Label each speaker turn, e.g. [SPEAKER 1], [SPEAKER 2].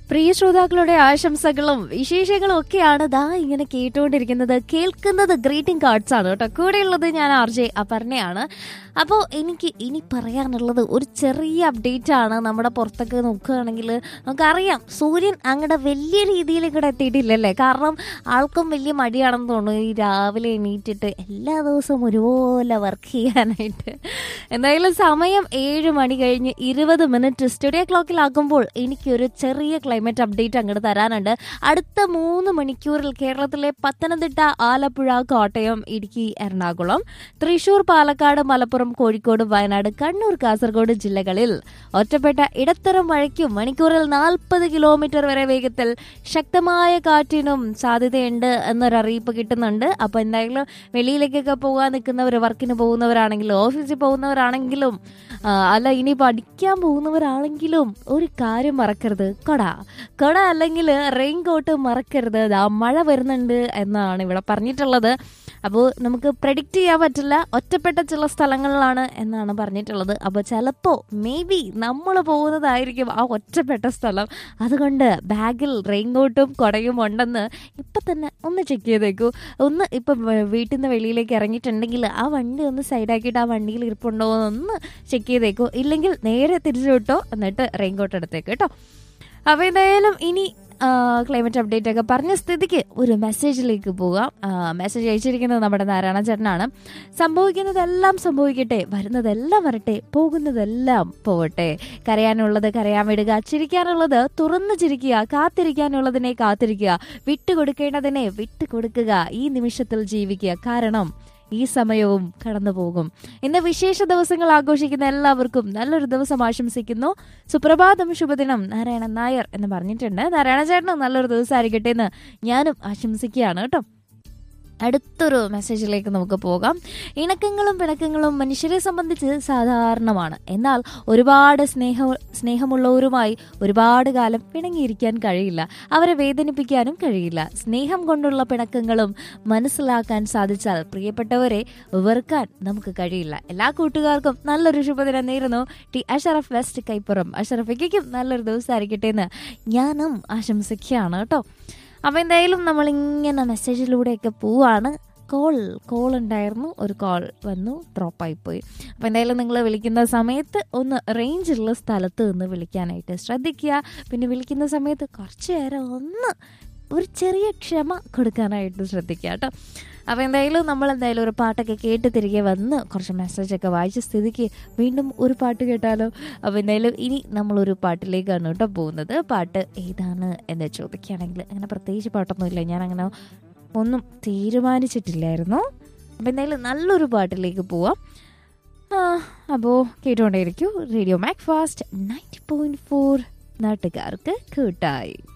[SPEAKER 1] പ്രിയ ശ്രോതാക്കളുടെ ആശംസകളും വിശേഷങ്ങളും ഒക്കെയാണ് ദാ ഇങ്ങനെ കേട്ടുകൊണ്ടിരിക്കുന്നത് കേൾക്കുന്നത് ഗ്രീറ്റിംഗ് കാർഡ്സ് ആണ് കേട്ടോ കൂടെയുള്ളത് ഞാൻ ആർ ജെ അപർണയാണ് അപ്പോൾ എനിക്ക് ഇനി പറയാനുള്ളത് ഒരു ചെറിയ അപ്ഡേറ്റ് ആണ് നമ്മുടെ പുറത്തൊക്കെ നോക്കുകയാണെങ്കിൽ നമുക്കറിയാം സൂര്യൻ അങ്ങടെ വലിയ രീതിയിൽ ഇങ്ങോട്ട് എത്തിയിട്ടില്ലല്ലേ കാരണം ആൾക്കും വലിയ മടിയാണെന്ന് തോന്നുന്നു ഈ രാവിലെ എണീറ്റിട്ട് എല്ലാ ദിവസവും ഒരുപോലെ വർക്ക് ചെയ്യാനായിട്ട് എന്തായാലും സമയം ഏഴ് മണി കഴിഞ്ഞ് ഇരുപത് മിനിറ്റ് സ്റ്റുഡിയോ ക്ലോക്കിലാക്കുമ്പോൾ എനിക്കൊരു ചെറിയ ക്ലൈമറ്റ് അപ്ഡേറ്റ് അങ്ങോട്ട് തരാനുണ്ട് അടുത്ത മൂന്ന് മണിക്കൂറിൽ കേരളത്തിലെ പത്തനംതിട്ട ആലപ്പുഴ കോട്ടയം ഇടുക്കി എറണാകുളം തൃശൂർ പാലക്കാട് മലപ്പുറം കോഴിക്കോട് വയനാട് കണ്ണൂർ കാസർഗോഡ് ജില്ലകളിൽ ഒറ്റപ്പെട്ട ഇടത്തരം മഴയ്ക്കും മണിക്കൂറിൽ നാൽപ്പത് കിലോമീറ്റർ വരെ വേഗത്തിൽ ശക്തമായ കാറ്റിനും സാധ്യതയുണ്ട് എന്നൊരു അറിയിപ്പ് കിട്ടുന്നുണ്ട് അപ്പൊ എന്തായാലും വെളിയിലേക്കൊക്കെ പോകാൻ നിൽക്കുന്നവർ വർക്കിന് പോകുന്നവരാണെങ്കിലും ഓഫീസിൽ പോകുന്നവരാണെങ്കിലും ആ, അല്ല ഇനി പഠിക്കാൻ പോകുന്നവരാണെങ്കിലും ഒരു കാര്യം മറക്കരുത് കൊട കൊട അല്ലെങ്കിൽ റെയിൻ കോട്ട് മറക്കരുത് ദാ മഴ വരുന്നുണ്ട് എന്നാണ് ഇവിടെ പറഞ്ഞിട്ടുള്ളത് അപ്പോൾ നമുക്ക് പ്രഡിക്റ്റ് ചെയ്യാൻ പറ്റില്ല ഒറ്റപ്പെട്ട ചില സ്ഥലങ്ങളിലാണ് എന്നാണ് പറഞ്ഞിട്ടുള്ളത് അപ്പോൾ ചിലപ്പോൾ മേ ബി നമ്മൾ പോകുന്നതായിരിക്കും ആ ഒറ്റപ്പെട്ട സ്ഥലം അതുകൊണ്ട് ബാഗിൽ റെയിൻ കോട്ടും കുടയും ഉണ്ടെന്ന് ഇപ്പം തന്നെ ഒന്ന് ചെക്ക് ചെയ്തേക്കൂ ഒന്ന് ഇപ്പം വീട്ടിൽ നിന്ന് വെളിയിലേക്ക് ഇറങ്ങിയിട്ടുണ്ടെങ്കിൽ ആ വണ്ടി ഒന്ന് സൈഡാക്കിയിട്ട് ആ വണ്ടിയിൽ ഇരിപ്പുണ്ടോ എന്നൊന്ന് ചെക്ക് ചെയ്തേക്കോ ഇല്ലെങ്കിൽ നേരെ തിരിച്ചു വിട്ടോ എന്നിട്ട് റെയിൻ കോട്ട് എടുത്തേക്ക് കേട്ടോ അപ്പോൾ എന്തായാലും ഇനി ക്ലൈമറ്റ് അപ്ഡേറ്റ് ഒക്കെ പറഞ്ഞ സ്ഥിതിക്ക് ഒരു മെസ്സേജിലേക്ക് പോകാം മെസ്സേജ് അയച്ചിരിക്കുന്നത് നമ്മുടെ നാരായണ ചേട്ടനാണ് സംഭവിക്കുന്നതെല്ലാം സംഭവിക്കട്ടെ വരുന്നതെല്ലാം വരട്ടെ പോകുന്നതെല്ലാം പോവട്ടെ കരയാനുള്ളത് കരയാൻ വിടുക ചിരിക്കാനുള്ളത് തുറന്നു ചിരിക്കുക കാത്തിരിക്കാനുള്ളതിനെ കാത്തിരിക്കുക വിട്ടുകൊടുക്കേണ്ടതിനെ വിട്ടുകൊടുക്കുക ഈ നിമിഷത്തിൽ ജീവിക്കുക കാരണം ഈ സമയവും കടന്നു പോകും ഇന്ന് വിശേഷ ദിവസങ്ങൾ ആഘോഷിക്കുന്ന എല്ലാവർക്കും നല്ലൊരു ദിവസം ആശംസിക്കുന്നു സുപ്രഭാതം ശുഭദിനം നാരായണൻ നായർ എന്ന് പറഞ്ഞിട്ടുണ്ട് നാരായണ ചേട്ടനും നല്ലൊരു ദിവസം ആയിരിക്കട്ടെ എന്ന് ഞാനും ആശംസിക്കുകയാണ് കേട്ടോ അടുത്തൊരു മെസ്സേജിലേക്ക് നമുക്ക് പോകാം ഇണക്കങ്ങളും പിണക്കങ്ങളും മനുഷ്യരെ സംബന്ധിച്ച് സാധാരണമാണ് എന്നാൽ ഒരുപാട് സ്നേഹ സ്നേഹമുള്ളവരുമായി ഒരുപാട് കാലം പിണങ്ങിയിരിക്കാൻ കഴിയില്ല അവരെ വേദനിപ്പിക്കാനും കഴിയില്ല സ്നേഹം കൊണ്ടുള്ള പിണക്കങ്ങളും മനസ്സിലാക്കാൻ സാധിച്ചാൽ പ്രിയപ്പെട്ടവരെ വെറുക്കാൻ നമുക്ക് കഴിയില്ല എല്ലാ കൂട്ടുകാർക്കും നല്ലൊരു ശുഭദിനം നേരുന്നു ടി അഷറഫ് വെസ്റ്റ് കൈപ്പുറം അഷറഫയ്ക്കും നല്ലൊരു ദിവസമായിരിക്കട്ടെ എന്ന് ഞാനും ആശംസിക്കുകയാണ് കേട്ടോ അപ്പോൾ എന്തായാലും നമ്മളിങ്ങനെ മെസ്സേജിലൂടെയൊക്കെ പോവാണ് കോൾ കോൾ ഉണ്ടായിരുന്നു ഒരു കോൾ വന്നു ഡ്രോപ്പായി പോയി അപ്പോൾ എന്തായാലും നിങ്ങൾ വിളിക്കുന്ന സമയത്ത് ഒന്ന് റേഞ്ചുള്ള സ്ഥലത്ത് നിന്ന് വിളിക്കാനായിട്ട് ശ്രദ്ധിക്കുക പിന്നെ വിളിക്കുന്ന സമയത്ത് കുറച്ച് നേരം ഒന്ന് ഒരു ചെറിയ ക്ഷമ കൊടുക്കാനായിട്ട് ശ്രദ്ധിക്കുക കേട്ടോ അപ്പോൾ എന്തായാലും നമ്മൾ എന്തായാലും ഒരു പാട്ടൊക്കെ കേട്ട് തിരികെ വന്ന് കുറച്ച് മെസ്സേജൊക്കെ വായിച്ച സ്ഥിതിക്ക് വീണ്ടും ഒരു പാട്ട് കേട്ടാലോ അപ്പോൾ എന്തായാലും ഇനി നമ്മളൊരു പാട്ടിലേക്കാണ് കേട്ടോ പോകുന്നത് പാട്ട് ഏതാണ് എന്ന് ചോദിക്കുകയാണെങ്കിൽ അങ്ങനെ പ്രത്യേകിച്ച് പാട്ടൊന്നുമില്ല ഞാൻ അങ്ങനെ ഒന്നും തീരുമാനിച്ചിട്ടില്ലായിരുന്നു അപ്പോൾ എന്തായാലും നല്ലൊരു പാട്ടിലേക്ക് പോവാം അപ്പോൾ കേട്ടുകൊണ്ടേയിരിക്കും radio Mac fast ninety point four നാട്ടുകാർക്ക് കൂട്ടായി